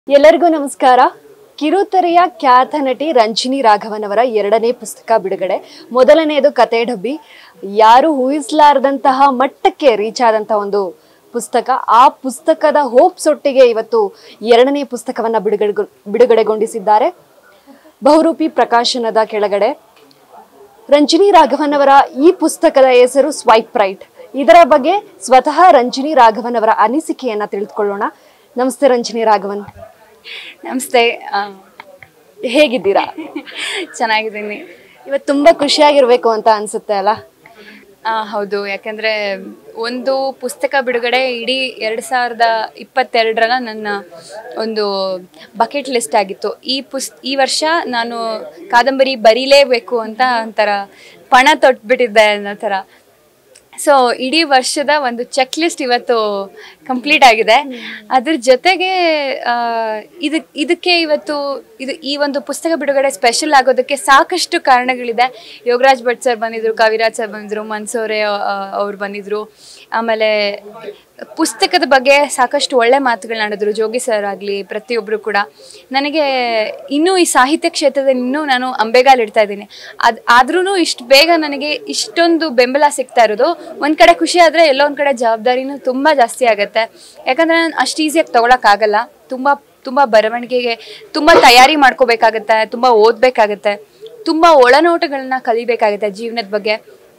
ಎಲ್ಲರಿಗೂ ನಮಸ್ಕಾರ ಕಿರುತೆರೆಯ ಖ್ಯಾತ ನಟಿ ರಂಜಿನಿ ರಾಘವನ್ ಅವರ ಎರಡನೇ ಪುಸ್ತಕ ಬಿಡುಗಡೆ ಮೊದಲನೆಯದು ಕತೆ ಡಬ್ಬಿ ಯಾರು ಊಹಿಸಲಾರದಂತಹ ಮಟ್ಟಕ್ಕೆ ರೀಚ್ ಆದಂತಹ ಒಂದು ಪುಸ್ತಕ ಆ ಪುಸ್ತಕದ ಹೋಪ್ಸ್ ಒಟ್ಟಿಗೆ ಇವತ್ತು ಎರಡನೇ ಪುಸ್ತಕವನ್ನ ಬಿಡುಗಡೆ ಬಿಡುಗಡೆಗೊಂಡಿಸಿದ್ದಾರೆ ಬಹುರೂಪಿ ಪ್ರಕಾಶನದ ಕೆಳಗಡೆ ರಂಜಿನಿ ರಾಘವನ್ ಅವರ ಈ ಪುಸ್ತಕದ ಹೆಸರು ಸ್ವೈಪ್ ರೈಟ್ ಇದರ ಬಗ್ಗೆ ಸ್ವತಃ ರಂಜಿನಿ ರಾಘವನ್ ಅವರ ಅನಿಸಿಕೆಯನ್ನ ತಿಳಿದುಕೊಳ್ಳೋಣ ನಮಸ್ತೆ ರಂಜಿನಿ ರಾಘವನ್ ನಮಸ್ತೆ ಆ, ಹೇಗಿದ್ದೀರಾ ಚೆನ್ನಾಗಿದ್ದೀನಿ ಇವತ್ತು ತುಂಬಾ ಖುಷಿಯಾಗಿರ್ಬೇಕು ಅಂತ ಅನ್ಸುತ್ತೆ ಅಲ್ಲ ಆ, ಹೌದು ಯಾಕಂದ್ರೆ ಒಂದು ಪುಸ್ತಕ ಬಿಡುಗಡೆ ಇಡೀ ಎರಡು ಸಾವಿರದ ಇಪ್ಪತ್ತೆರಡರ ನನ್ನ ಒಂದು ಬಕೆಟ್ ಲಿಸ್ಟ್ ಆಗಿತ್ತು ಈ ಪುಸ್ ಈ ವರ್ಷ ನಾನು ಕಾದಂಬರಿ ಬರೀಲೇಬೇಕು ಅಂತ ಒಂಥರ ಪಣ ತೊಟ್ಬಿಟ್ಟಿದ್ದೆ ಅನ್ನೋ ಥರ ಸೊ ಇಡೀ ವರ್ಷದ ಒಂದು ಚೆಕ್ ಲಿಸ್ಟ್ ಇವತ್ತು ಕಂಪ್ಲೀಟ್ ಆಗಿದೆ ಅದ್ರ ಜೊತೆಗೆ ಆ, ಇದು ಇದಕ್ಕೆ ಇವತ್ತು ಇದು ಈ ಒಂದು ಪುಸ್ತಕ ಬಿಡುಗಡೆ ಸ್ಪೆಷಲ್ ಆಗೋದಕ್ಕೆ ಸಾಕಷ್ಟು ಕಾರಣಗಳಿದೆ ಯೋಗರಾಜ್ ಭಟ್ ಸರ್ ಬಂದಿದ್ರು ಕವಿರಾಜ್ ಸರ್ ಬಂದಿದ್ರು ಮನ್ಸೂರೆ ಅವ್ರು ಬಂದಿದ್ರು ಆಮೇಲೆ ಪುಸ್ತಕದ ಬಗ್ಗೆ ಸಾಕಷ್ಟು ಒಳ್ಳೆ ಮಾತುಗಳನ್ನ ಆಡಿದ್ರು ಜೋಗಿ ಸರ್ ಆಗಲಿ ಪ್ರತಿಯೊಬ್ಬರು ಕೂಡ ನನಗೆ ಇನ್ನೂ ಈ ಸಾಹಿತ್ಯ ಕ್ಷೇತ್ರದಲ್ಲಿ ಇನ್ನೂ ನಾನು ಅಂಬೆಗಾಲು ಇಡ್ತಾ ಇದ್ದೀನಿ ಅದು ಆದ್ರೂ ಇಷ್ಟು ಬೇಗ ನನಗೆ ಇಷ್ಟೊಂದು ಬೆಂಬಲ ಸಿಗ್ತಾ ಇರೋದು ಒಂದು ಕಡೆ ಖುಷಿ ಆದರೆ ಎಲ್ಲೋ ಒಂದು ಕಡೆ ಜವಾಬ್ದಾರಿನೂ ತುಂಬ ಜಾಸ್ತಿ ಆಗುತ್ತೆ ಯಾಕಂದರೆ ನಾನು ಅಷ್ಟು ಈಸಿಯಾಗಿ ತೊಗೊಳಕ್ಕಾಗಲ್ಲ ತುಂಬ ತುಂಬ ಬರವಣಿಗೆಗೆ ತುಂಬ ತಯಾರಿ ಮಾಡ್ಕೋಬೇಕಾಗತ್ತೆ ತುಂಬ ಓದಬೇಕಾಗತ್ತೆ ತುಂಬ ಒಳನೋಟಗಳನ್ನ ಕಲಿಬೇಕಾಗುತ್ತೆ ಜೀವನದ ಬಗ್ಗೆ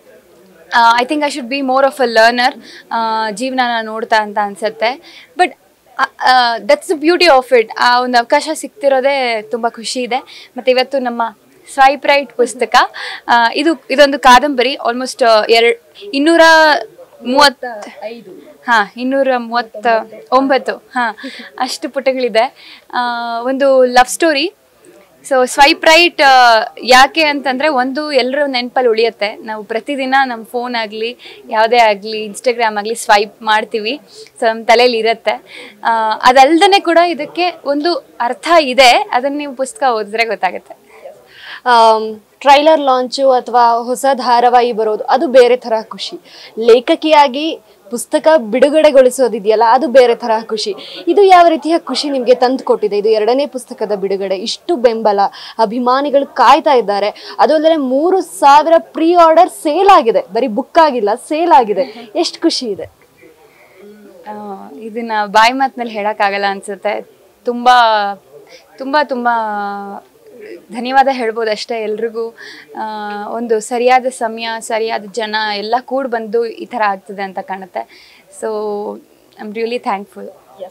I think I should be more of a learner ಜೀವನನ ನೋಡ್ತಾ ಅಂತ ಅನ್ಸುತ್ತೆ but that's the beauty of it ಆ ಒಂದು ಅವಕಾಶ ಸಿಗ್ತಿರೋದೇ ತುಂಬ ಖುಷಿ ಇದೆ ಮತ್ತು ಇವತ್ತು ನಮ್ಮ ಸ್ವೈಪ್ ರೈಟ್ ಪುಸ್ತಕ ಆ, ಇದು ಇದೊಂದು ಕಾದಂಬರಿ ಆಲ್ಮೋಸ್ಟ್ ಎರಡು ಇನ್ನೂರ ಮೂವತ್ತ ಐದು ಹಾಂ ಇನ್ನೂರ ಮೂವತ್ತ ಒಂಬತ್ತು ಹಾಂ ಅಷ್ಟು ಪುಟಗಳಿದೆ ಆ, ಒಂದು love story so swipe right ಯಾಕೆ ಅಂತಂದರೆ ಒಂದು ಎಲ್ಲರೂ ನೆನಪಲ್ಲಿ ಉಳಿಯುತ್ತೆ ನಾವು ಪ್ರತಿದಿನ ನಮ್ಮ ಫೋನ್ ಆಗಲಿ ಯಾವುದೇ ಆಗಲಿ ಇನ್ಸ್ಟಾಗ್ರಾಮ್ ಆಗಲಿ ಸ್ವೈಪ್ ಮಾಡ್ತೀವಿ ಸೊ ನಮ್ಮ ತಲೆಯಲ್ಲಿ ಇರುತ್ತೆ ಅದಲ್ದೇ ಕೂಡ ಇದಕ್ಕೆ ಒಂದು ಅರ್ಥ ಇದೆ ಅದನ್ನು ನೀವು ಪುಸ್ತಕ ಓದಿದ್ರೆ ಗೊತ್ತಾಗುತ್ತೆ ಟ್ರೈಲರ್ ಲಾಂಚು ಅಥವಾ ಹೊಸ ಧಾರಾವಾಹಿ ಬರೋದು ಅದು ಬೇರೆ ತರ ಖುಷಿ ಲೇಖಕಿಯಾಗಿ ಪುಸ್ತಕ ಬಿಡುಗಡೆಗೊಳಿಸೋದಿದೆಯಲ್ಲ ಅದು ಬೇರೆ ತರ ಖುಷಿ ಇದು ಯಾವ ರೀತಿಯ ಖುಷಿ ನಿಮಗೆ ತಂದು ಕೊಟ್ಟಿದೆ ಇದು ಎರಡನೇ ಪುಸ್ತಕದ ಬಿಡುಗಡೆ ಇಷ್ಟು ಬೆಂಬಲ ಅಭಿಮಾನಿಗಳು ಕಾಯ್ತಾ ಇದ್ದಾರೆ ಅದು ಅಲ್ಲದೆ ಮೂರು ಸಾವಿರ ಪ್ರೀ ಆರ್ಡರ್ ಸೇಲ್ ಆಗಿದೆ ಬರೀ ಬುಕ್ ಆಗಿಲ್ಲ ಸೇಲ್ ಆಗಿದೆ ಎಷ್ಟು ಖುಷಿ ಇದೆ ಆ, ಇದನ್ನ ಬಾಯಿ ಮಾತಿನಲ್ಲಿ ಹೇಳೋಕ್ಕಾಗಲ್ಲ ಅನ್ಸುತ್ತೆ ತುಂಬ ತುಂಬ ತುಂಬ ಧನ್ಯವಾದ ಹೇಳ್ಬೋದು ಅಷ್ಟೇ ಎಲ್ರಿಗೂ ಆ, ಒಂದು ಸರಿಯಾದ ಸಮಯ ಸರಿಯಾದ ಜನ ಎಲ್ಲ ಕೂಡಿ ಬಂದು ಈ ಥರ ಆಗ್ತದೆ ಅಂತ ಕಾಣುತ್ತೆ so I am really thankful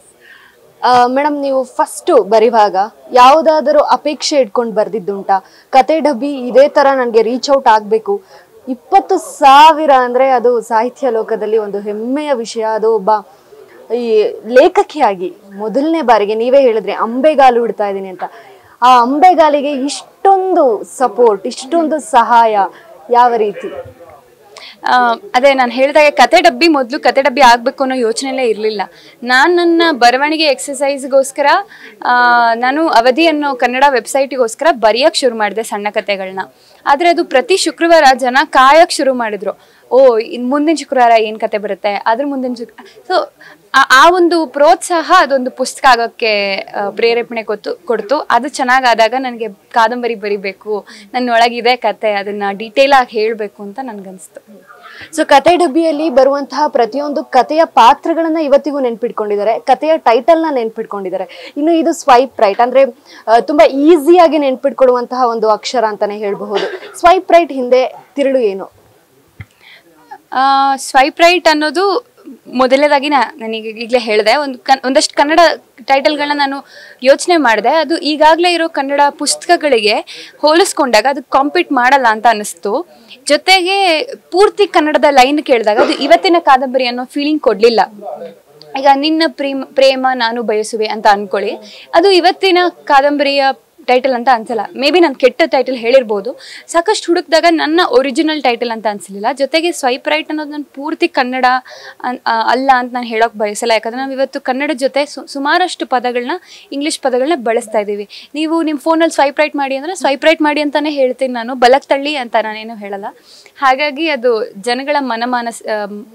madam ನೀವು ಫಸ್ಟು ಬರಿವಾಗ ಯಾವುದಾದರೂ ಅಪೇಕ್ಷೆ ಇಟ್ಕೊಂಡು ಬರ್ದಿದ್ದುಂಟಾ ಕತೆ ಡಬ್ಬಿ ಇದೇ ತರ ನನಗೆ ರೀಚ್ ಔಟ್ ಆಗಬೇಕು ಇಪ್ಪತ್ತು ಸಾವಿರ ಅಂದ್ರೆ ಅದು ಸಾಹಿತ್ಯ ಲೋಕದಲ್ಲಿ ಒಂದು ಹೆಮ್ಮೆಯ ವಿಷಯ ಅದು ಒಬ್ಬ ಈ ಲೇಖಕಿಯಾಗಿ ಮೊದಲನೇ ಬಾರಿಗೆ ನೀವೇ ಹೇಳಿದ್ರಿ ಅಂಬೆಗಾಲು ಇಡ್ತಾ ಇದ್ದೀನಿ ಅಂತ ಆ ಅಂಬೆಗಾಲಿಗೆ ಇಷ್ಟೊಂದು ಸಪೋರ್ಟ್ ಇಷ್ಟೊಂದು ಸಹಾಯ ಯಾವ ರೀತಿ ಆ, ಅದೇ ನಾನು ಹೇಳಿದಾಗ ಕತೆ ಡಬ್ಬಿ ಮೊದಲು ಕತೆ ಡಬ್ಬಿ ಆಗಬೇಕು ಅನ್ನೋ ಯೋಚನೆಯಲ್ಲೇ ಇರಲಿಲ್ಲ ನಾನು ನನ್ನ ಬರವಣಿಗೆ ಎಕ್ಸಸೈಸ್ಗೋಸ್ಕರ ನಾನು ಅವಧಿ ಅನ್ನೋ ಕನ್ನಡ ವೆಬ್ಸೈಟಿಗೋಸ್ಕರ ಬರೆಯೋಕ್ಕೆ ಶುರು ಮಾಡಿದೆ ಸಣ್ಣ ಕತೆಗಳನ್ನ ಆದರೆ ಅದು ಪ್ರತಿ ಶುಕ್ರವಾರ ಜನ ಕಾಯೋಕ್ಕೆ ಶುರು ಮಾಡಿದ್ರು ಓ ಇನ್ನು ಮುಂದಿನ ಶುಕ್ರವಾರ ಏನು ಕತೆ ಬರುತ್ತೆ ಅದ್ರ ಮುಂದಿನ ಶುಕ್ ಸೊ ಆ ಒಂದು ಪ್ರೋತ್ಸಾಹ ಅದೊಂದು ಪುಸ್ತಕ ಆಗೋಕ್ಕೆ ಆ, ಪ್ರೇರೇಪಣೆ ಕೊತ್ತು ಕೊಡ್ತು ಅದು ಚೆನ್ನಾಗಾದಾಗ ನನಗೆ ಕಾದಂಬರಿ ಬರಿಬೇಕು ನನ್ನೊಳಗಿದೆ ಕತೆ ಅದನ್ನು ಡೀಟೇಲಾಗಿ ಹೇಳಬೇಕು ಅಂತ ನನಗನ್ನಿಸ್ತು ಸೊ ಕತೆ ಡಬ್ಬಿಯಲ್ಲಿ ಬರುವಂತಹ ಪ್ರತಿಯೊಂದು ಕಥೆಯ ಪಾತ್ರಗಳನ್ನ ಇವತ್ತಿಗೂ ನೆನ್ಪಿಟ್ಕೊಂಡಿದ್ದಾರೆ ಕಥೆಯ ಟೈಟಲ್ ನ ನೆನ್ಪಿಟ್ಕೊಂಡಿದ್ದಾರೆ ಇನ್ನು ಇದು ಸ್ವೈಪ್ ರೈಟ್ ಅಂದ್ರೆ ಆ, ತುಂಬಾ ಈಸಿಯಾಗಿ ನೆನ್ಪಿಟ್ಕೊಳ್ಳುವಂತಹ ಒಂದು ಅಕ್ಷರ ಅಂತಾನೆ ಹೇಳಬಹುದು ಸ್ವೈಪ್ ರೈಟ್ ಹಿಂದೆ ತಿರುಳು ಏನು ಸ್ವೈಪ್ ರೈಟ್ ಅನ್ನೋದು ಮೊದಲನೇದಾಗಿ ನಾ ನನಗೆ ಈಗಲೇ ಹೇಳಿದೆ ಒಂದು ಕನ್ ಒಂದಷ್ಟು ಕನ್ನಡ ಟೈಟಲ್ಗಳನ್ನ ನಾನು ಯೋಚನೆ ಮಾಡಿದೆ ಅದು ಈಗಾಗಲೇ ಇರೋ ಕನ್ನಡ ಪುಸ್ತಕಗಳಿಗೆ ಹೋಲಿಸ್ಕೊಂಡಾಗ ಅದು ಕಾಂಪೀಟ್ ಮಾಡಲ್ಲ ಅಂತ ಅನ್ನಿಸ್ತು ಜೊತೆಗೆ ಪೂರ್ತಿ ಕನ್ನಡದ ಲೈನ್ ಕೇಳಿದಾಗ ಅದು ಇವತ್ತಿನ ಕಾದಂಬರಿ ಅನ್ನೋ ಫೀಲಿಂಗ್ ಕೊಡಲಿಲ್ಲ ಈಗ ನಿನ್ನ ಪ್ರೇಮ ಪ್ರೇಮ ನಾನು ಬಯಸುವೆ ಅಂತ ಅನ್ಕೊಳ್ಳಿ ಅದು ಇವತ್ತಿನ ಕಾದಂಬರಿಯ ಟೈಟಲ್ ಅಂತ ಅನ್ಸಲ್ಲ ಮೇ ಬಿ ನಾನು ಕೆಟ್ಟ ಟೈಟಲ್ ಹೇಳಿರ್ಬೋದು ಸಾಕಷ್ಟು ಹುಡುಕಿದಾಗ ನನ್ನ ಒರಿಜಿನಲ್ ಟೈಟಲ್ ಅಂತ ಅನ್ಸಲಿಲ್ಲ ಜೊತೆಗೆ ಸ್ವೈಪ್ ರೈಟ್ ಅನ್ನೋದು ನಾನು ಪೂರ್ತಿ ಕನ್ನಡ ಅನ್- ಆ, ಅಲ್ಲ ಅಂತ ನಾನು ಹೇಳೋಕೆ ಬಯಸಲ್ಲ ಯಾಕಂದ್ರೆ ನಾವು ಇವತ್ತು ಕನ್ನಡ ಜೊತೆ ಸು- ಸುಮಾರಷ್ಟು ಪದಗಳನ್ನ ಇಂಗ್ಲೀಷ್ ಪದಗಳನ್ನ ಬಳಸ್ತಾ ಇದ್ದೀವಿ ನೀವು ನಿಮ್ಮ ಫೋನಲ್ಲಿ ಸ್ವೈಪ್ ರೈಟ್ ಮಾಡಿ ಅಂದರೆ ಸ್ವೈಪ್ ರೈಟ್ ಮಾಡಿ ಅಂತಾನೆ ಹೇಳ್ತೀನಿ ನಾನು ಬಲಕ್ ತಳ್ಳಿ ಅಂತ ನಾನೇನು ಹೇಳಲ್ಲ ಹಾಗಾಗಿ ಅದು ಜನಗಳ ಮನ ಮನಸ್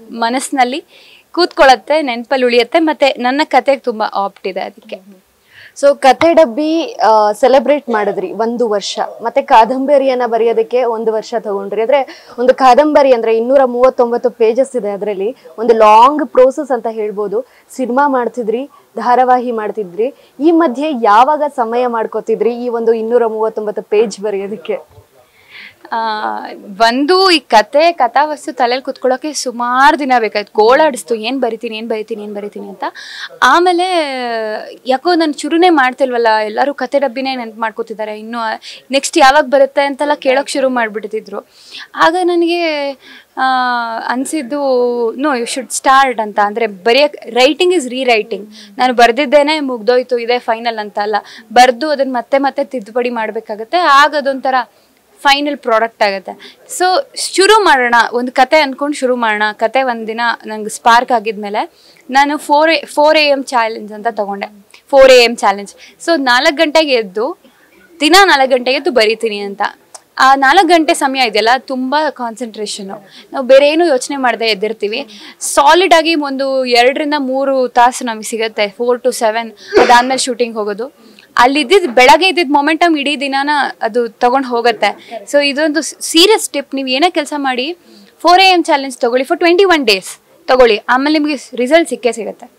ಮನಸ್ಸಿನಲ್ಲಿ ಕೂತ್ಕೊಳ್ಳುತ್ತೆ ನೆನಪಲ್ಲಿ ಉಳಿಯುತ್ತೆ ಮತ್ತೆ ನನ್ನ ಕತೆಗೆ ತುಂಬ ಆಪ್ಟ್ ಇದೆ ಅದಕ್ಕೆ ಸೊ ಕತೆ ಡಬ್ಬಿ ಸೆಲೆಬ್ರೇಟ್ ಮಾಡಿದ್ರಿ ಒಂದು ವರ್ಷ ಮತ್ತೆ ಕಾದಂಬರಿಯನ್ನ ಬರೆಯೋದಕ್ಕೆ ಒಂದು ವರ್ಷ ತಗೊಂಡ್ರಿ ಅಂದ್ರೆ ಒಂದು ಕಾದಂಬರಿ ಅಂದ್ರೆ ಇನ್ನೂರ ಮೂವತ್ತೊಂಬತ್ತು ಪೇಜಸ್ ಇದೆ ಅದರಲ್ಲಿ ಒಂದು ಲಾಂಗ್ ಪ್ರೋಸೆಸ್ ಅಂತ ಹೇಳ್ಬೋದು ಸಿನಿಮಾ ಮಾಡ್ತಿದ್ರಿ ಧಾರಾವಾಹಿ ಮಾಡ್ತಿದ್ರಿ ಈ ಮಧ್ಯೆ ಯಾವಾಗ ಸಮಯ ಮಾಡ್ಕೋತಿದ್ರಿ ಈ ಒಂದು ಇನ್ನೂರ ಮೂವತ್ತೊಂಬತ್ತು ಪೇಜ್ ಬರೆಯೋದಕ್ಕೆ ಆ, ಒಂದು ಈ ಕತೆ ಕಥಾವಸ್ತು ತಲೆಯಲ್ಲಿ ಕುತ್ಕೊಳ್ಳೋಕೆ ಸುಮಾರು ದಿನ ಬೇಕಾಯ್ತು ಗೋಳಾಡಿಸ್ತು ಏನು ಬರಿತೀನಿ ಏನು ಬರಿತೀನಿ ಏನು ಬರಿತೀನಿ ಅಂತ ಆಮೇಲೆ ಯಾಕೋ ನಾನು ಶುರುನೇ ಮಾಡ್ತಿಲ್ವಲ್ಲ ಎಲ್ಲರೂ ಕತೆ ಡಬ್ಬಿನೇ ನೆನ್ಪು ಮಾಡ್ಕೋತಿದ್ದಾರೆ ಇನ್ನು ನೆಕ್ಸ್ಟ್ ಯಾವಾಗ ಬರುತ್ತೆ ಅಂತೆಲ್ಲ ಕೇಳೋಕೆ ಶುರು ಮಾಡಿಬಿಟ್ಟಿದ್ರು ಆಗ ನನಗೆ ಅನಿಸಿದ್ದು ನೋ ಯು ಶುಡ್ ಸ್ಟಾರ್ಟ್ ಅಂತ ಅಂದರೆ ಬರೆಯೋಕೆ ರೈಟಿಂಗ್ ಇಸ್ ರೀ ರೈಟಿಂಗ್ ನಾನು ಬರೆದಿದ್ದೇನೆ ಮುಗ್ದೋಯ್ತು ಇದೇ ಫೈನಲ್ ಅಂತ ಅಲ್ಲ ಬರೆದು ಅದನ್ನು ಮತ್ತೆ ಮತ್ತೆ ತಿದ್ದುಪಡಿ ಮಾಡಬೇಕಾಗತ್ತೆ ಆಗ ಅದೊಂಥರ ಫೈನಲ್ ಪ್ರಾಡಕ್ಟ್ ಆಗುತ್ತೆ ಸೊ ಶುರು ಮಾಡೋಣ ಒಂದು ಕತೆ ಅಂದ್ಕೊಂಡು ಶುರು ಮಾಡೋಣ ಕತೆ ಒಂದಿನ ನಂಗೆ ಸ್ಪಾರ್ಕ್ ಆಗಿದ್ಮೇಲೆ ನಾನು four A four A M challenge ಅಂತ ತಗೊಂಡೆ four A M challenge so ನಾಲ್ಕು ಗಂಟೆಗೆ ಎದ್ದು ದಿನ ನಾಲ್ಕು ಗಂಟೆಗೆ ಎದ್ದು ಬರಿತೀನಿ ಅಂತ ಆ ನಾಲ್ಕು ಗಂಟೆ ಸಮಯ ಇದೆಯಲ್ಲ ತುಂಬ ಕಾನ್ಸಂಟ್ರೇಷನು ನಾವು ಬೇರೆ ಏನು ಯೋಚನೆ ಮಾಡದೆ ಎದ್ದಿರ್ತೀವಿ ಸಾಲಿಡ್ ಆಗಿ ಒಂದು ಎರಡರಿಂದ ಮೂರು ತಾಸು ನಮಗೆ ಸಿಗುತ್ತೆ ಫೋರ್ ಟು ಸೆವೆನ್ ಅದಾದ್ಮೇಲೆ ಶೂಟಿಂಗ್ ಹೋಗೋದು ಅಲ್ಲಿ ಇದ್ದಿದ್ದು ಬೆಳಗ್ಗೆ ಇದ್ದಿದ್ದು ಮೊಮೆಂಟಮ್ ಇಡೀ ದಿನಾನ ಅದು ತಗೊಂಡು ಹೋಗುತ್ತೆ ಸೊ ಇದೊಂದು ಸೀರಿಯಸ್ ಟಿಪ್ ನೀವು ಏನೇ ಕೆಲಸ ಮಾಡಿ ಫೋರ್ ಎ ಎಮ್ ಚಾಲೆಂಜ್ ತಗೊಳ್ಳಿ ಫಾರ್ ಟ್ವೆಂಟಿ ಒನ್ ಡೇಸ್ ತಗೊಳ್ಳಿ ಆಮೇಲೆ ನಿಮಗೆ ರಿಸಲ್ಟ್ ಸಿಕ್ಕೇ ಸಿಗುತ್ತೆ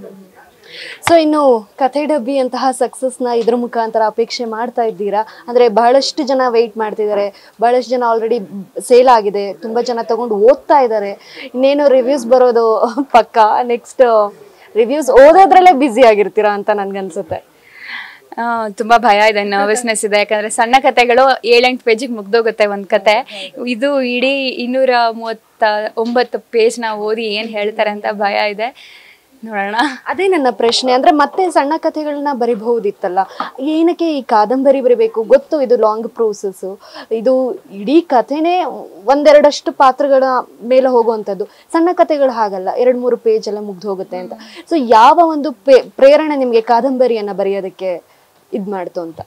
ಸೊ ಇನ್ನು ಕಥೆ ಡಬ್ಬಿ ಅಂತಹ ಸಕ್ಸಸ್ನ ಇದ್ರ ಮುಖಾಂತರ ಅಪೇಕ್ಷೆ ಮಾಡ್ತಾ ಇದ್ದೀರಾ ಅಂದ್ರೆ ಬಹಳಷ್ಟು ಜನ ವೆಯ್ಟ್ ಮಾಡ್ತಿದ್ದಾರೆ ಬಹಳಷ್ಟು ಜನ ಆಲ್ರೆಡಿ ಸೇಲ್ ಆಗಿದೆ ತುಂಬಾ ಜನ ತಗೊಂಡು ಓದ್ತಾ ಇದ್ದಾರೆ ಇನ್ನೇನು ರಿವ್ಯೂಸ್ ಬರೋದು ಪಕ್ಕ ನೆಕ್ಸ್ಟ್ ರಿವ್ಯೂಸ್ ಓದೋದ್ರಲ್ಲೇ ಬ್ಯುಸಿ ಆಗಿರ್ತೀರಾ ಅಂತ ನನ್ಗನ್ಸುತ್ತೆ ಆ, ತುಂಬಾ ಭಯ ಇದೆ ನರ್ವಸ್ನೆಸ್ ಇದೆ ಯಾಕಂದ್ರೆ ಸಣ್ಣ ಕತೆಗಳು ಏಳೆಂಟು ಪೇಜಿಗೆ ಮುಗ್ದೋಗುತ್ತೆ ಒಂದು ಕತೆ ಇದು ಇಡೀ ಇನ್ನೂರ ಮೂವತ್ತ ಒಂಬತ್ತು ಪೇಜ್ನ ಓದಿ ಏನು ಹೇಳ್ತಾರೆ ಅಂತ ಭಯ ಇದೆ ನೋಡೋಣ ಅದೇ ನನ್ನ ಪ್ರಶ್ನೆ ಅಂದ್ರೆ ಮತ್ತೆ ಸಣ್ಣ ಕಥೆಗಳನ್ನ ಬರಿಬಹುದಿತ್ತಲ್ಲ ಏನಕ್ಕೆ ಈ ಕಾದಂಬರಿ ಬರಿಬೇಕು ಗೊತ್ತು ಇದು ಲಾಂಗ್ ಪ್ರೋಸೆಸ್ ಇದು ಇಡೀ ಕಥೆನೇ ಒಂದೆರಡಷ್ಟು ಪಾತ್ರಗಳ ಮೇಲೆ ಹೋಗುವಂಥದ್ದು ಸಣ್ಣ ಕಥೆಗಳು ಹಾಗಲ್ಲ ಎರಡ್ ಮೂರು ಪೇಜ್ ಎಲ್ಲ ಮುಗ್ದು ಹೋಗುತ್ತೆ ಅಂತ ಸೊ ಯಾವ ಒಂದು ಪೇ- ಪ್ರೇರಣೆ ನಿಮ್ಗೆ ಕಾದಂಬರಿಯನ್ನ ಬರೆಯೋದಕ್ಕೆ ಇದ್ ಮಾಡ್ತು ಅಂತ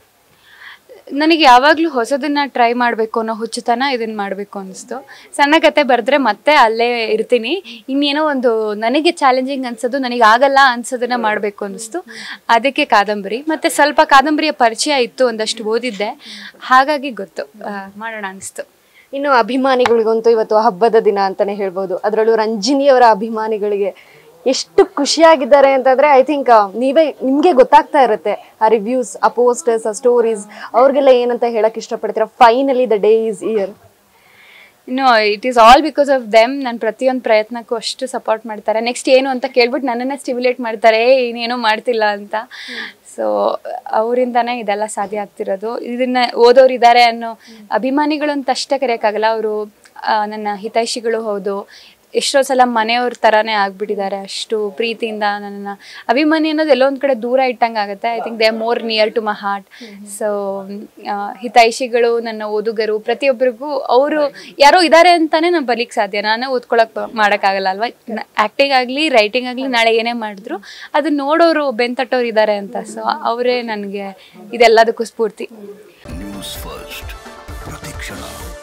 ನನಗೆ ಯಾವಾಗಲೂ ಹೊಸದನ್ನ ಟ್ರೈ ಮಾಡಬೇಕು ಅನ್ನೋ ಹುಚ್ಚುತನ ಇದನ್ನ ಮಾಡಬೇಕು ಅನಿಸ್ತು ಸಣ್ಣ ಕತೆ ಬರೆದ್ರೆ ಮತ್ತೆ ಅಲ್ಲೇ ಇರ್ತೀನಿ ಇನ್ನೇನೋ ಒಂದು ನನಗೆ ಚಾಲೆಂಜಿಂಗ್ ಅನ್ಸೋದು ನನಗೆ ಆಗಲ್ಲ ಅನ್ಸೋದನ್ನ ಮಾಡಬೇಕು ಅನಿಸ್ತು ಅದಕ್ಕೆ ಕಾದಂಬರಿ ಮತ್ತೆ ಸ್ವಲ್ಪ ಕಾದಂಬರಿಯ ಪರಿಚಯ ಇತ್ತು ಒಂದಷ್ಟು ಓದಿದ್ದೆ ಹಾಗಾಗಿ ಗೊತ್ತು ಆ, ಮಾಡೋಣ ಅನಿಸ್ತು ಇನ್ನು ಅಭಿಮಾನಿಗಳಿಗಂತೂ ಇವತ್ತು ಹಬ್ಬದ ದಿನ ಅಂತಾನೆ ಹೇಳ್ಬೋದು ಅದರಲ್ಲೂ ರಂಜಿನಿಯವರ ಅಭಿಮಾನಿಗಳಿಗೆ ಎಷ್ಟು ಖುಷಿಯಾಗಿದ್ದಾರೆ ಅಂತಂದ್ರೆ ಐ ಥಿಂಕ್ ನೀವೇ ನಿಮ್ಗೆ ಗೊತ್ತಾಗ್ತಾ ಇರುತ್ತೆ ಆ ರಿವ್ಯೂಸ್ ಆ ಪೋಸ್ಟರ್ಸ್ ಆ ಸ್ಟೋರೀಸ್ ಅವ್ರಿಗೆಲ್ಲ ಏನಂತ ಹೇಳಕ್ ಇಷ್ಟಪಡ್ತೀರಾ finally the day is here ಇನ್ನು it is all because of them ನನ್ನ ಪ್ರತಿಯೊಂದು ಪ್ರಯತ್ನಕ್ಕೂ ಅಷ್ಟು ಸಪೋರ್ಟ್ ಮಾಡ್ತಾರೆ ನೆಕ್ಸ್ಟ್ ಏನು ಅಂತ ಕೇಳ್ಬಿಟ್ಟು ನನ್ನನ್ನೇ ಸ್ಟಿಮ್ಯುಲೇಟ್ ಮಾಡ್ತಾರೆ "ಏ, ಇನ್ನೇನೋ ಮಾಡ್ತಿಲ್ಲ ಅಂತ ಸೊ ಅವರಿಂದನೇ ಇದೆಲ್ಲ ಸಾಧ್ಯ ಆಗ್ತಿರೋದು ಇದನ್ನ ಓದೋರು ಇದ್ದಾರೆ ಅನ್ನೋ ಅಭಿಮಾನಿಗಳು ಅಂತ ಅಷ್ಟೇ ಕರೆಯೋಕ್ಕಾಗಲ್ಲ ಅವರು ನನ್ನ ಹಿತೈಷಿಗಳು ಹೌದು ಎಷ್ಟೋ ಸಲ ಮನೆಯವ್ರ ಥರನೇ ಆಗ್ಬಿಟ್ಟಿದ್ದಾರೆ ಅಷ್ಟು ಪ್ರೀತಿಯಿಂದ ನನ್ನನ್ನು ಅಭಿಮಾನಿ ಅನ್ನೋದು ಎಲ್ಲೋ ಒಂದು ಕಡೆ ದೂರ ಇಟ್ಟಂಗೆ ಆಗುತ್ತೆ I think they are more near to my heart so ಹಿತೈಷಿಗಳು ನನ್ನ ಓದುಗರು ಪ್ರತಿಯೊಬ್ಬರಿಗೂ ಅವರು ಯಾರೋ ಇದ್ದಾರೆ ಅಂತಾನೆ ನಾನು ಬಲಿಕ್ ಸಾಧ್ಯ ನಾನು ಓದ್ಕೊಳಕ್ ಮಾಡೋಕ್ಕಾಗಲ್ಲ ಅಲ್ವಾ ಆ್ಯಕ್ಟಿಂಗ್ ಆಗಲಿ ರೈಟಿಂಗ್ ಆಗಲಿ ನಾಳೆ ಏನೇ ಮಾಡಿದ್ರು ಅದನ್ನ ನೋಡೋರು ಬೆಂತಟ್ಟೋರು ಇದ್ದಾರೆ ಅಂತ ಸೊ ಅವರೇ ನನಗೆ ಇದೆಲ್ಲದಕ್ಕೂ ಸ್ಫೂರ್ತಿ ನ್ಯೂಸ್ ಫಸ್ಟ್ ಪ್ರತಿಕ್ಷಣ